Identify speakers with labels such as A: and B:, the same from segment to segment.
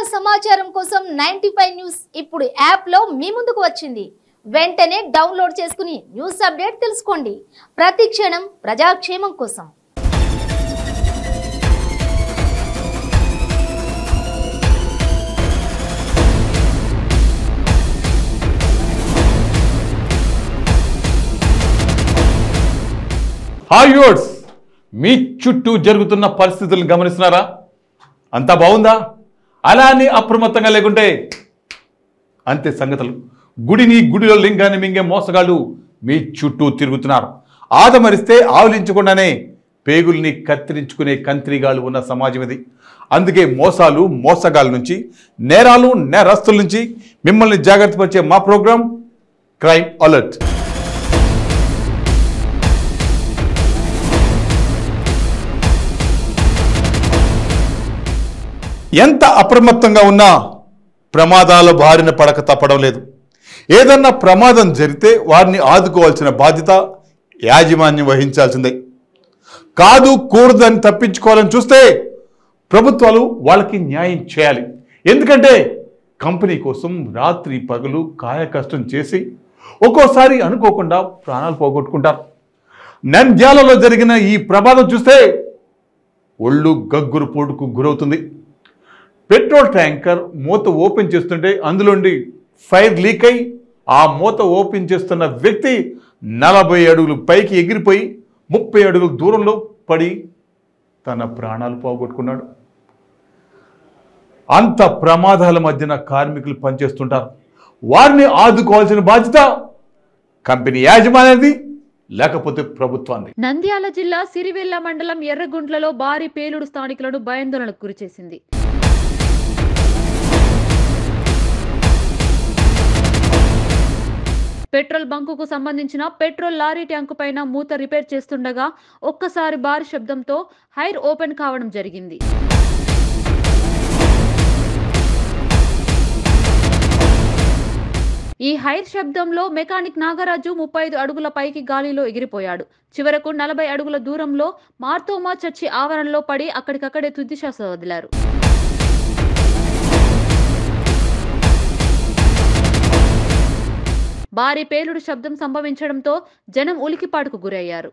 A: సమాచారం కోసం ninety five news ఇప్పుడు యాప్ లో మీ ముందుకు వచ్చింది వెంటనే డౌన్లోడ్ చేసుకుని న్యూస్ అప్డేట్ తెలుసుకోండి ప్రతి క్షణం ప్రజాక్షేమం కోసం
B: హాయ్ యూర్స్ మీ చుట్టూ జరుగుతున్న పరిస్థితులను గమనిస్తున్నారా అంతా బాగుందా అలా అని అప్రమత్తంగా లేకుంటే అంతే సంగతులు గుడిని గుడిలో లింగాన్ని మింగే మోసగాళ్ళు మీ చుట్టూ తిరుగుతున్నారు ఆదమరిస్తే ఆవలించకుండానే పేగుల్ని కత్తిరించుకునే కంత్రిగాళ్ళు ఉన్న సమాజం ఇది అందుకే మోసాలు మోసగాళ్ళ నుంచి నేరాలు నేరస్తుల నుంచి మిమ్మల్ని జాగ్రత్త పరిచే మా ప్రోగ్రాం క్రైమ్ అలర్ట్ ఎంత అప్రమత్తంగా ఉన్నా ప్రమాదాల బారిన పడక తప్పడం లేదు ఏదన్నా ప్రమాదం జరిగితే వారిని ఆదుకోవాల్సిన బాధ్యత యాజమాన్యం వహించాల్సిందే కాదు కూడదని తప్పించుకోవాలని చూస్తే ప్రభుత్వాలు వాళ్ళకి న్యాయం చేయాలి ఎందుకంటే కంపెనీ కోసం రాత్రి పగలు కాయ కష్టం చేసి ఒక్కోసారి అనుకోకుండా ప్రాణాలు పోగొట్టుకుంటారు నంద్యాలలో జరిగిన ఈ ప్రమాదం చూస్తే ఒళ్ళు గగ్గురు పోటుకు గురవుతుంది పెట్రోల్ ట్యాంకర్ మూత ఓపెన్ చేస్తుంటే అందులోండి ఫైర్ లీక్ అయి ఆ మూత ఓపెన్ చేస్తున్న వ్యక్తి నలభై అడుగులు పైకి ఎగిరిపోయి ముప్పై అడుగుల దూరంలో పడి తన ప్రాణాలు పోగొట్టుకున్నాడు అంత ప్రమాదాల మధ్యన కార్మికులు పనిచేస్తుంటారు వారిని ఆదుకోవాల్సిన బాధ్యత కంపెనీ యాజమాన్యది లేకపోతే ప్రభుత్వాన్ని
C: నంద్యాల జిల్లా సిరివెల్ల మండలం ఎర్రగుంట్లలో భారీ పేలుడు స్థానికులను భయాందోళనకు గురిచేసింది పెట్రోల్ బంకుకు సంబంధించిన పెట్రోల్ లారీ ట్యాంకు పైన మూత రిపేర్ చేస్తుండగా ఒక్కసారి భారీ శబ్దంతో హైర్ ఓపెన్ కావడం జరిగింది ఈ హైర్ శబ్దంలో మెకానిక్ నాగరాజు ముప్పై ఐదు అడుగుల పైకి గాలిలో ఎగిరిపోయాడు చివరకు నలభై అడుగుల దూరంలో మార్తోమా చర్చి ఆవరణలో పడి అక్కడికక్కడే తుది శ్వాస వదిలారు భారీ పేలుడు శబ్దం సంభవించడంతో జనం ఉలికిపాటుకు గురయ్యారు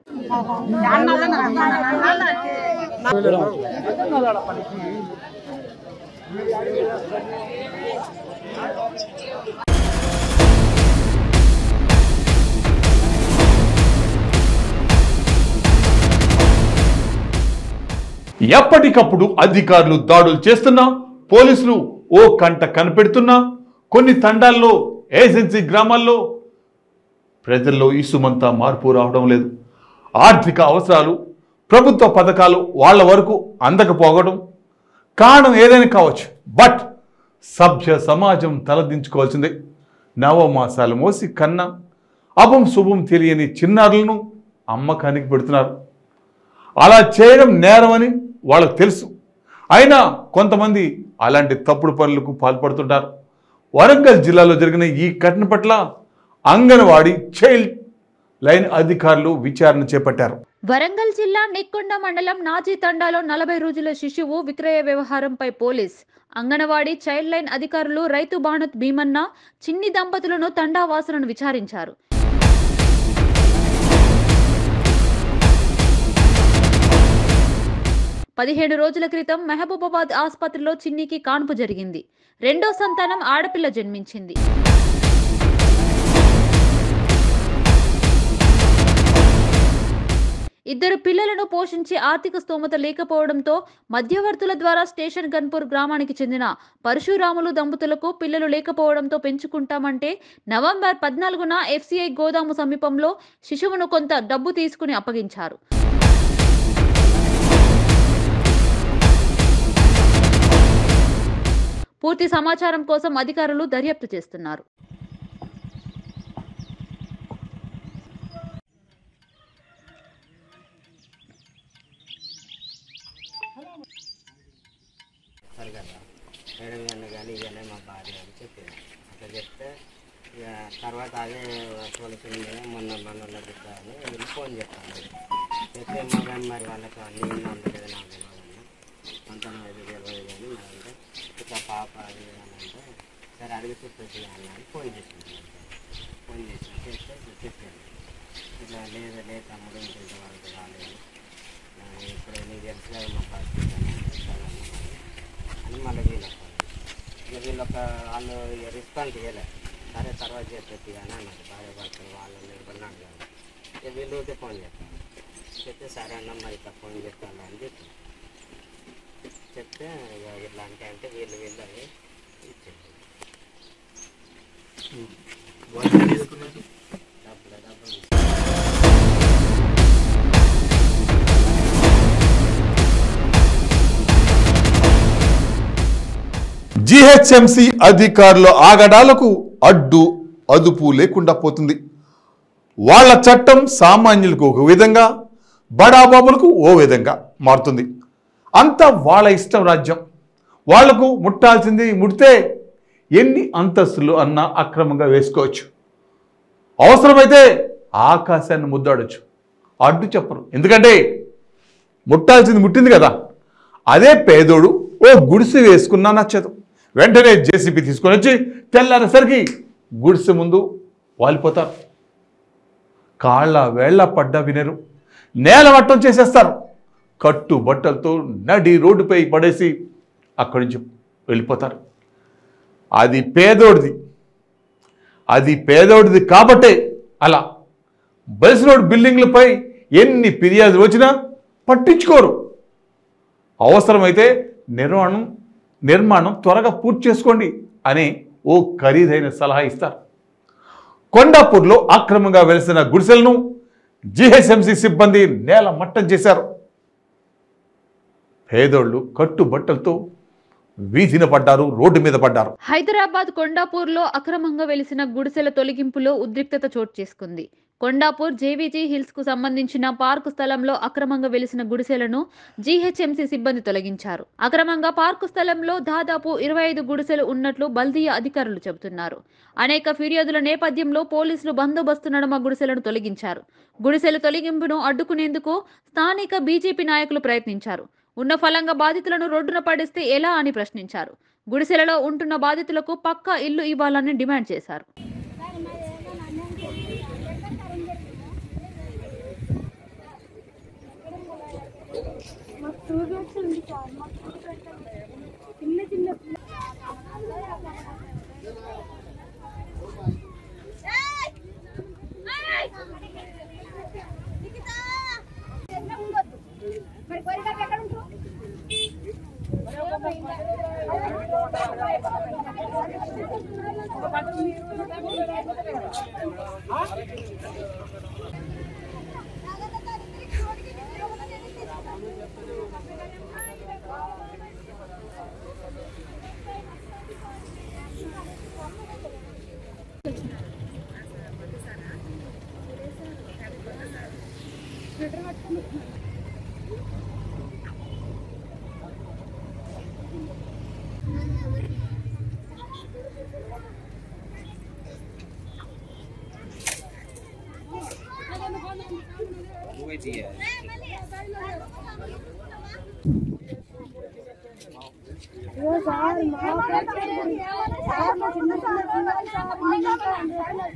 B: ఎప్పటికప్పుడు అధికారులు దాడులు చేస్తున్నా పోలీసులు ఓ కంట కనిపెడుతున్నా కొన్ని తండాల్లో ఏజెన్సీ గ్రామాల్లో ప్రజల్లో ఇసుమంతా మార్పు రావడం లేదు ఆర్థిక అవసరాలు ప్రభుత్వ పథకాలు వాళ్ళ వరకు అందకపోవడం కారణం ఏదైనా కావచ్చు బట్ సభ్య సమాజం తలదించుకోవాల్సిందే నవమాసాలు మోసి కన్నా అభం శుభం తెలియని చిన్నారులను అమ్మకానికి పెడుతున్నారు అలా చేయడం నేరమని వాళ్ళకు తెలుసు అయినా కొంతమంది అలాంటి తప్పుడు పనులకు పాల్పడుతుంటారు వరంగల్ జిల్లాలో జరిగిన ఈ ఘటన పట్ల అంగన్వాడీ చైల్డ్ లైన్ అధికారులు విచారణ చేపట్టారు
C: వరంగల్ జిల్లా నెక్కొండ మండలం నాజీ తండాలో నలభై రోజుల శిశువు విక్రయ వ్యవహారంపై పోలీస్ అంగనవాడీ చైల్డ్ లైన్ అధికారులు రైతు బాణత్ భీమన్న చిన్ని దంపతులను తండా వాసులను విచారించారు పదిహేడు రోజుల క్రితం మెహబూబాబాద్ ఆసుపత్రిలో చిన్నికి కాన్పు జరిగింది రెండో సంతానం ఆడపిల్ల జన్మించింది ఇద్దరు పిల్లలను పోషించే ఆర్థిక స్తోమత లేకపోవడంతో మధ్యవర్తుల ద్వారా స్టేషన్ గన్పూర్ గ్రామానికి చెందిన పరశురాములు దంపతులకు పిల్లలు లేకపోవడంతో పెంచుకుంటామంటే నవంబర్ పద్నాలుగున ఎఫ్సిఐ గోదాము సమీపంలో శిశువును కొంత డబ్బు తీసుకుని అప్పగించారు పూర్తి సమాచారం కోసం అధికారులు దర్యాప్తు చేస్తున్నారు
D: సరిగదా మేడం ఇవన్నీ కానీ ఇవన్నీ మా భార్య అని చెప్పింది అట్లా చెప్తే ఇక తర్వాత అదే పోలీసు మొన్న మన బిడ్డ అని వీళ్ళు ఫోన్ చెప్పాను చెప్తే మా మరి వాళ్ళకి అన్ని అందలేదు నాకు తెలియదన్నా సంతానం ఐదు ఇరవై కానీ అంటే ఇట్లా పాప అది ఇది అని అంటే సరే అడిగి చూస్తుంది అన్నాడు ఫోన్ చేసింది ఫోన్ చేసి చేస్తే చెప్పాను ఇట్లా లేదు లేదు తమ్ముడు ఇంక ఇంతవరకు రాలేదు ఆ, ఇప్పుడు నీకు తెలుసు కదా మా పరిస్థితి అని అంటే, సరే అన్న మరి. అని మళ్ళీ వీళ్ళకి ఇక వీళ్ళు ఒక వాళ్ళు రెస్పాన్స్ చేయలేదు సరే తర్వాత చెప్పేది అని అన్నారు భార్య భర్తలు వాళ్ళు నిలబడినాడు కదా ఇక వీళ్ళు ఊరికే ఫోన్ చేస్తారు చెప్తే సరే అన్న మరి ఇట్లా ఫోన్ చేస్తాను అని చెప్పి చెప్తే ఇక ఇట్లా అంటే అంటే వీళ్ళు వీళ్ళు అని ఇచ్చింది డబ్బులు డబ్బులు
B: జిహెచ్ఎంసి అధికారుల ఆగడాలకు అడ్డు అదుపు లేకుండా పోతుంది వాళ్ళ చట్టం సామాన్యులకు ఒక విధంగా బడాబాబులకు ఓ విధంగా మారుతుంది అంతా వాళ్ళ ఇష్టం రాజ్యం వాళ్లకు ముట్టాల్సింది ముడితే ఎన్ని అంతస్తులు అన్నా అక్రమంగా వేసుకోవచ్చు అవసరమైతే ఆకాశాన్ని ముద్దాడొచ్చు అడ్డు చెప్పరు ఎందుకంటే ముట్టాల్సింది ముట్టింది కదా అదే పేదోడు ఓ గుడిసె వేసుకున్నా నచ్చదు వెంటనే జేసీబీ తీసుకొని వచ్చి తెల్లారేసరికి గుడిసె ముందు వాలిపోతారు కాళ్ళ వేళ్ల పడ్డ వినరు నేల మట్టం చేసేస్తారు కట్టు బట్టలతో నడి రోడ్డుపై పడేసి అక్కడి నుంచి వెళ్ళిపోతారు అది పేదోడిది అది పేదోడిది కాబట్టే అలా బల్స్ రోడ్ బిల్డింగ్లపై ఎన్ని ఫిర్యాదులు వచ్చినా పట్టించుకోరు అవసరమైతే నిర్మాణం నిర్మాణం త్వరగా పూర్తి చేసుకోండి అని ఓ ఖరీదైన సలహా ఇస్తారు కొండాపూర్లో అక్రమంగా వెలిసిన గుడిసెలను జిహెచ్ఎంసి సిబ్బంది నేల మట్టం చేశారు పేదోళ్ళు కట్టుబట్టలతో వీధిన పడ్డారు రోడ్డు మీద పడ్డారు
C: హైదరాబాద్ కొండాపూర్లో అక్రమంగా వెలిసిన గుడిసెల తొలగింపులో ఉద్రిక్తత చోటు చేసుకుంది కొండాపూర్ జేవీజీ హిల్స్ కు సంబంధించిన పార్కు స్థలంలో అక్రమంగా వెలిసిన గుడిసెలను జీహెచ్ఎంసీ సిబ్బంది తొలగించారు అక్రమంగా పార్కు స్థలంలో దాదాపు ఇరవై ఐదు గుడిసెలు ఉన్నట్లు బల్దియా అధికారులు చెబుతున్నారు అనేక ఫిర్యాదుల నేపథ్యంలో పోలీసులు బందోబస్తు నడుమ గుడిసెలను తొలగించారు గుడిసెల తొలగింపును అడ్డుకునేందుకు స్థానిక బీజేపీ నాయకులు ప్రయత్నించారు ఉన్న ఫలంగా బాధితులను రోడ్డున పడేస్తే ఎలా అని ప్రశ్నించారు గుడిసెలలో ఉంటున్న బాధితులకు పక్కా ఇల్లు ఇవ్వాలని డిమాండ్ చేశారు
E: మాకు టూ గేట్స్ ఉంది సార్ మాకు చిన్న చిన్న మరి కోరిక ఎక్కడ ఉంటావు సార్ మా సార్ మా చిన్న చిన్న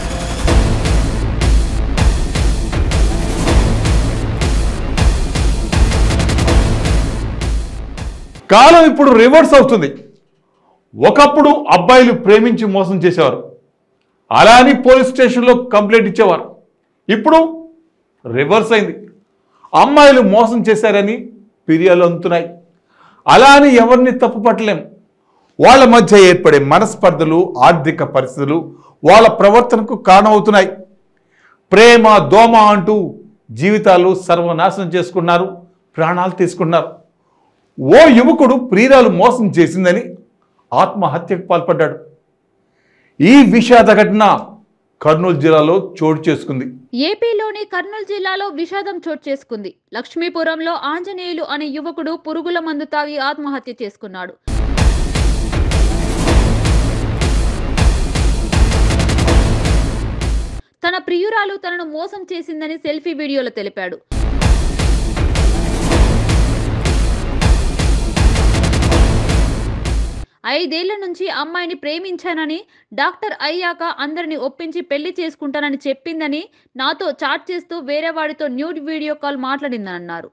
B: కాలం ఇప్పుడు రివర్స్ అవుతుంది ఒకప్పుడు అబ్బాయిలు ప్రేమించి మోసం చేసేవారు అలా అని పోలీస్ స్టేషన్లో కంప్లైంట్ ఇచ్చేవారు ఇప్పుడు రివర్స్ అయింది అమ్మాయిలు మోసం చేశారని ఫిర్యాదులు అందుతున్నాయి అలా అని ఎవరిని తప్పు పట్టలేం వాళ్ళ మధ్య ఏర్పడే మనస్పర్ధలు ఆర్థిక పరిస్థితులు వాళ్ళ ప్రవర్తనకు కారణమవుతున్నాయి ప్రేమ దోమ అంటూ జీవితాలు సర్వనాశనం చేసుకున్నారు ప్రాణాలు తీసుకున్నారు ఓ యువకుడు ప్రియురాలు మోసం చేసిందని ఆత్మహత్యకు పాల్పడ్డాడు ఈ విషాద ఘటన కర్నూలు జిల్లాలో చోటు చేసుకుంది
C: ఏపీలోని కర్నూలు జిల్లాలో విషాదం చోటు చేసుకుంది లక్ష్మీపురంలో ఆంజనేయులు అనే యువకుడు పురుగుల మందు తాగి ఆత్మహత్య చేసుకున్నాడు తన ప్రియురాలు తనను మోసం చేసిందని సెల్ఫీ వీడియోలో తెలిపాడు ఐదేళ్ల నుంచి అమ్మాయిని ప్రేమించానని డాక్టర్ అయ్యాక అందరిని ఒప్పించి పెళ్లి చేసుకుంటానని చెప్పిందని నాతో చాట్ చేస్తూ వేరే వాడితో న్యూడ్ వీడియో కాల్ మాట్లాడిందని అన్నారు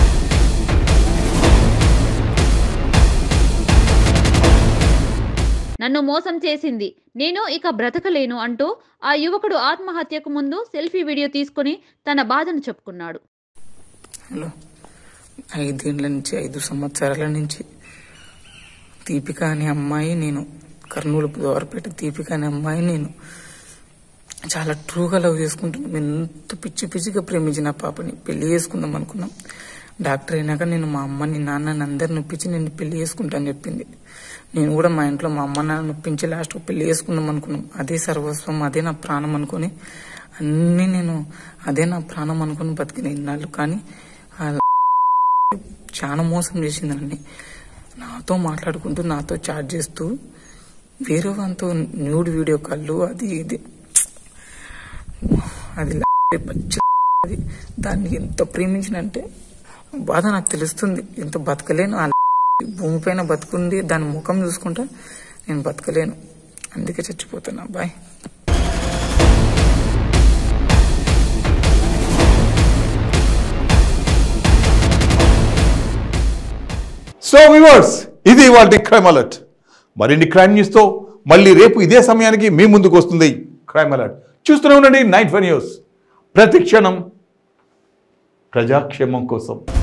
C: నన్ను మోసం చేసింది నేను ఇక బ్రతకలేను అంటూ ఆ యువకుడు ఆత్మహత్యకు ముందు సెల్ఫీ వీడియో తీసుకుని తన బాధను చెప్పుకున్నాడు
F: హలో ఐదేళ్ల నుంచి ఐదు సంవత్సరాల నుంచి దీపిక అనే అమ్మాయి నేను కర్నూలు దోరపేట దీపిక అనే అమ్మాయి నేను చాలా ట్రూగా లవ్ చేసుకుంటున్నాం ఎంత పిచ్చి పిచ్చిగా ప్రేమించిన ఆ పాపని పెళ్లి చేసుకుందాం అనుకున్నాం డాక్టర్ అయినాక నేను మా అమ్మని నాన్నని అందరిని నొప్పించి నేను పెళ్లి చేసుకుంటాను చెప్పింది నేను కూడా మా ఇంట్లో మా అమ్మ నాన్న నొప్పించి లాస్ట్ పెళ్లి చేసుకుందాం అనుకున్నాం అదే సర్వస్వం అదే నా ప్రాణం అనుకొని అన్నీ నేను అదే నా ప్రాణం అనుకుని బతికిన ఇన్నాళ్ళు కానీ ఆ చాలా మోసం చేసింది నన్ను నాతో మాట్లాడుకుంటూ నాతో చాట్ చేస్తూ వేరే వాళ్ళతో న్యూడ్ వీడియో కాళ్ళు అది ఇది అది ల- పచ్చి అది దాన్ని ఎంత ప్రేమించినంటే బాధ నాకు తెలుస్తుంది ఎంత బతకలేను ఆ భూమిపైన బతుకుంది దాని ముఖం చూసుకుంటా నేను బతకలేను అందుకే చచ్చిపోతున్నా బాయ్
B: సో వివర్స్ ఇది వాటి క్రైమ్ అలర్ట్ మరిన్ని క్రైమ్ న్యూస్తో మళ్ళీ రేపు ఇదే సమయానికి మీ ముందుకు వస్తుంది క్రైమ్ అలర్ట్ చూస్తూనే ఉండండి నైట్ వన్ న్యూస్ ప్రతి క్షణం ప్రజాక్షేమం కోసం